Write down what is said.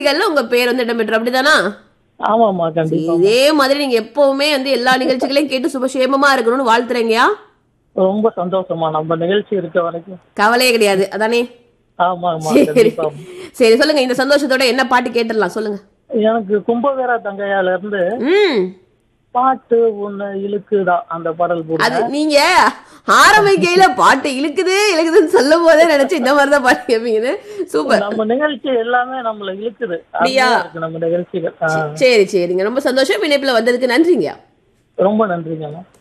நிகழ்ச்சிகள்ல உங்க பேர் வந்து இடம்பெற்று அப்படிதானா ஆமாம்மா கண்டிப்பா இதே மாதிரி நீங்க எப்பவுமே வந்து எல்லா நிகழ்ச்சிகளையும் கேட்டு சுபசேமமா இருக்கணும்னு வாழ்த்துறீங்கயா ரொம்ப சந்தோஷமா நம்ம நிகழ்ச்சி இருக்க வரைக்கும் கவலையே கிடையாது அதானே ஆமாம்மா சரி கண்டிப்பா சரி சொல்லுங்க இந்த சந்தோஷத்தோட என்ன பாட்டு கேட்டுடலாம் சொல்லுங்க எனக்கு கும்பவேரா தங்கையால இருந்து ம் பாட்டு ஒண்ணு இழுக்குதா அந்த பாடல் அது போடுங்க நீங்க ஆரம்பிக்கையில பாட்டு இழுக்குது இழுக்குதுன்னு சொல்லும் போதே நினைச்சு இந்த மாதிரி தான் பாட்டு கேட்பீங்கன்னு சூப்பர் நம்ம நிகழ்ச்சி எல்லாமே நம்மள இழுக்குது அப்படியா? அப்படியா இருக்கு நம்ம நிகழ்ச்சிகள் ஆ, சரி சரிங்க ரொம்ப சந்தோஷம் இணைப்புல வந்ததுக்கு நன்றிங்க ரொம்ப நன்றிங்கம்மா